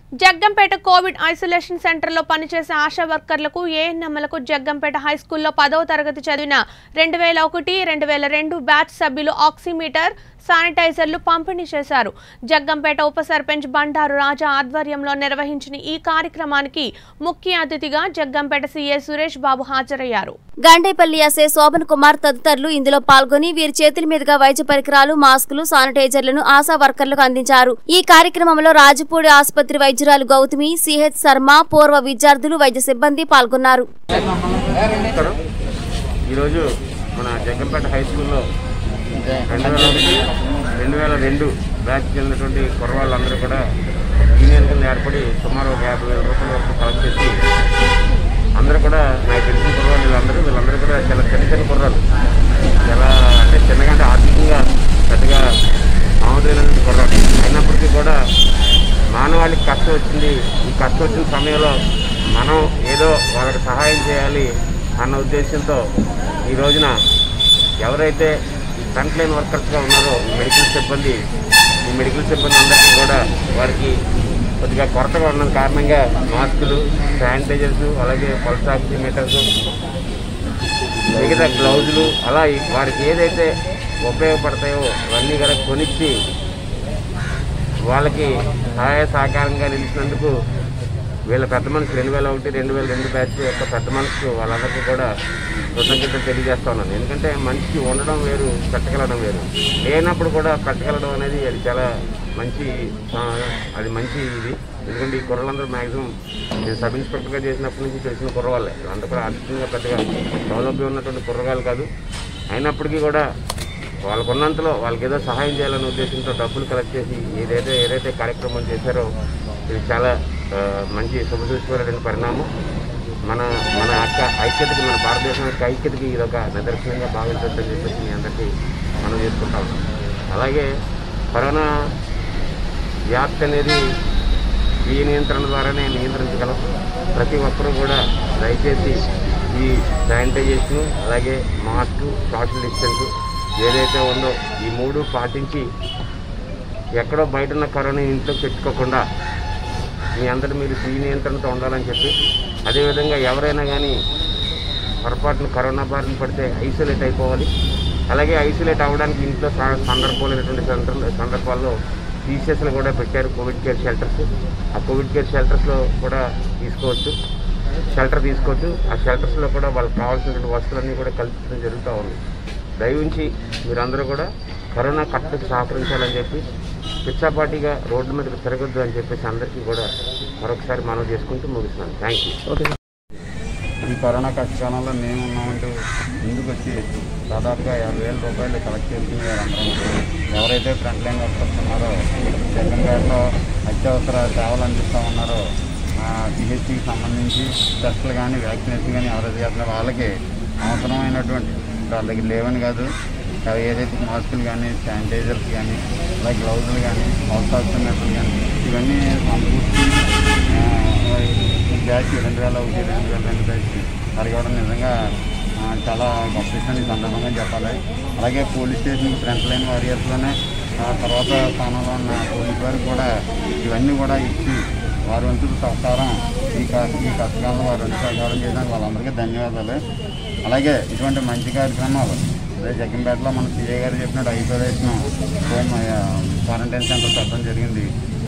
Jaggampeta Covid isolation సెంటర్లో పనిచేసే ఆశా వర్కర్లకు ఏఎన్ఎంలకు జగ్గంపేట హై స్కూల్లో పదవ తరగతి చదివిన రెండు వేల ఒకటి రెండు వేల రెండు బ్యాచ్ సభ్యులు ఆక్సిమీటర్ శానిటైజర్లు పంపిణీ చేశారు జగ్గంపేట ఉప సర్పంచ్ బండారు రాజా ఆధ్వర్యంలో నిర్వహించిన ఈ కార్యక్రమానికి ముఖ్య అతిథిగా జగ్గంపేట సీఏ సురేష్ బాబు హాజరయ్యారు గండేపల్లి ఎస్ఏ శోభన్ కుమార్ తదితరులు ఇందులో పాల్గొని వీరి చేతుల మీదుగా వైద్య పరికరాలు మాస్కులు శానిటైజర్లను ఆశా వర్కర్లకు అందించారు ఈ కార్యక్రమంలో రాజపూడి ఆసుపత్రి వైద్యురాలు గౌతమి సిహెచ్ శర్మ పూర్వ విద్యార్థులు వైద్య సిబ్బంది పాల్గొన్నారు నమస్కారం ఈరోజు మన జగ్గంపేట హై స్కూల్లో రెండు వేల ఒకటి రెండు వేల రెండు బ్యాచ్ చెందినటువంటి కుర్రవాళ్ళందరూ కూడా యూనియన్ కింద ఏర్పడి సుమారు ఒక యాభై వేల రూపాయల వరకు కలెక్ట్ చేసి అందరూ కూడా నాకు తెలిసిన కుర్రవాళ్ళు వీళ్ళందరూ వీళ్ళందరూ కూడా చాలా చిన్న చిన్న కుర్రాలు చాలా అంటే చిన్నగా అంటే ఆర్థికంగా పెద్దగా ఆమోదైనటువంటి కుర్రాలు అయినప్పటికీ కూడా మానవాళికి కష్టం వచ్చింది ఈ కష్టం వచ్చిన సమయంలో మనం ఏదో వాళ్ళకి సహాయం చేయాలి అన్న ఉద్దేశంతో ఈ రోజున ఎవరైతే ఫ్రంట్ లైన్ వర్కర్స్గా ఉన్నారో ఈ మెడికల్ సిబ్బంది ఈ మెడికల్ సిబ్బంది అందరికీ కూడా వారికి కొద్దిగా కొరతగా ఉన్న కారణంగా మాస్కులు శానిటైజర్స్ అలాగే పల్స్ ఆక్సిమీటర్స్ మిగతా గ్లౌజులు అలా వారికి ఏదైతే ఉపయోగపడతాయో అవన్నీ కూడా కొనిచ్చి వాళ్ళకి సహాయ సహకారంగా నిలిచినందుకు వీళ్ళ పెద్ద మనుషులు రెండు వేల ఒకటి రెండు వేల రెండు బ్యాచ్ యొక్క పెద్ద మనుషులు వాళ్ళందరికీ కూడా కృతజ్ఞతలు తెలియజేస్తా ఉన్నాను ఎందుకంటే మనిషికి ఉండడం వేరు పెట్టగలడం వేరు లేనప్పుడు కూడా పెట్టగలడం అనేది అది చాలా మంచి ఆ, అది మంచి ఇది ఎందుకంటే ఈ కుర్రలందరూ మ్యాక్సిమం నేను సబ్ ఇన్స్పెక్టర్గా చేసినప్పటి నుంచి తెలిసిన కుర్రవాళ్ళే అందరూ కూడా ఆర్థికంగా పెద్దగా సౌలభ్యం ఉన్నటువంటి కుర్రగాలు కాదు అయినప్పటికీ కూడా వాళ్ళకు ఉన్నంతలో వాళ్ళకి ఏదో సహాయం చేయాలనే ఉద్దేశంతో డబ్బులు కలెక్ట్ చేసి ఏదైతే ఏదైతే కార్యక్రమం చేశారో ఇది చాలా ఆ, మంచి శుభసూచకమైనటువంటి పరిణామం మన మన యొక్క ఐక్యతకి మన భారతదేశం యొక్క ఐక్యతకి ఇది ఒక నిదర్శనంగా భావించవచ్చని చెప్పేసి మీ అందరికీ మనం చేసుకుంటా ఉన్నాం అలాగే కరోనా వ్యాప్తి అనేది ఈ నియంత్రణ ద్వారానే నియంత్రించగలం ప్రతి ఒక్కరూ కూడా దయచేసి ఈ శానిటైజేషన్ అలాగే మాస్క్ సోషల్ డిస్టెన్స్ ఏదైతే ఉందో ఈ మూడు పాటించి ఎక్కడో బయట ఉన్న కరోనా ఇంట్లో పెట్టుకోకుండా మీ అందరూ మీరు స్వీయ నియంత్రణతో ఉండాలని చెప్పి అదేవిధంగా ఎవరైనా కానీ పొరపాటున కరోనా బారిన పడితే ఐసోలేట్ అయిపోవాలి అలాగే ఐసోలేట్ అవ్వడానికి ఇంట్లో స- సందర్భాలైనటువంటి సందర్భ సందర్భాల్లో టీసీఎస్లు కూడా పెట్టారు కోవిడ్ కేర్ షెల్టర్స్ ఆ కోవిడ్ కేర్ షెల్టర్స్లో కూడా తీసుకోవచ్చు షెల్టర్ తీసుకోవచ్చు ఆ షెల్టర్స్లో కూడా వాళ్ళకి కావాల్సినటువంటి వస్తువులన్నీ కూడా కల్పించడం జరుగుతూ ఉంది దయవుంచి మీరందరూ కూడా కరోనా కట్టడికి సహకరించాలని చెప్పి పిచ్చాపాటిగా రోడ్ల మీదకి తిరగొద్దు అని చెప్పేసి అందరికీ కూడా మరొకసారి మనం చేసుకుంటూ ముగిస్తున్నాను థ్యాంక్ యూ ఈ కరోనా కష్టకాలంలో మేము ఉన్నామంటూ ముందుకు వచ్చి దాదాపుగా యాభై వేల రూపాయలు కలెక్ట్ చేసుకుని అందరం ఎవరైతే ఫ్రంట్ లైన్ వర్కర్స్ ఉన్నారో జగన్పేటలో అత్యవసర సేవలు అందిస్తూ ఉన్నారో పిహెచ్సికి సంబంధించి టెస్టులు కానీ వ్యాక్సినేషన్ కానీ ఎవరైతే చేస్తున్నారో వాళ్ళకి అవసరమైనటువంటి వాళ్ళ దగ్గర లేవని కాదు అవి ఏదైతే మాస్కులు కానీ శానిటైజర్స్ కానీ అలాగే గ్లౌజులు కానీ హౌస్ ఆక్సిమీటర్లు కానీ ఇవన్నీ సమకూర్చి ఆ, ఈ బ్యాచ్ రెండు వేల ఒకటి రెండు వేల రెండు బ్యాచ్ జరగడం నిజంగా ఆ, చాలా గొప్ప విషయం ఈ సందర్భంగా చెప్పాలి అలాగే పోలీస్ స్టేషన్ ఫ్రంట్ లైన్ వారియర్స్లోనే ఆ తర్వాత స్థానంలో ఉన్న పోలీస్ వారికి కూడా ఇవన్నీ కూడా ఇచ్చి వారి వంతు సహకారం ఈ క ఈ కష్టకాలంలో వారి వంతు సహకారం చేయడానికి వాళ్ళందరికీ ధన్యవాదాలు అలాగే ఇటువంటి మంచి కార్యక్రమాలు అదే జగ్గంపేటలో మన సిఐ గారు చెప్పినట్టు ఐసోలేషన్ హోమ్ క్వారంటైన్ సెంటర్ పెట్టడం జరిగింది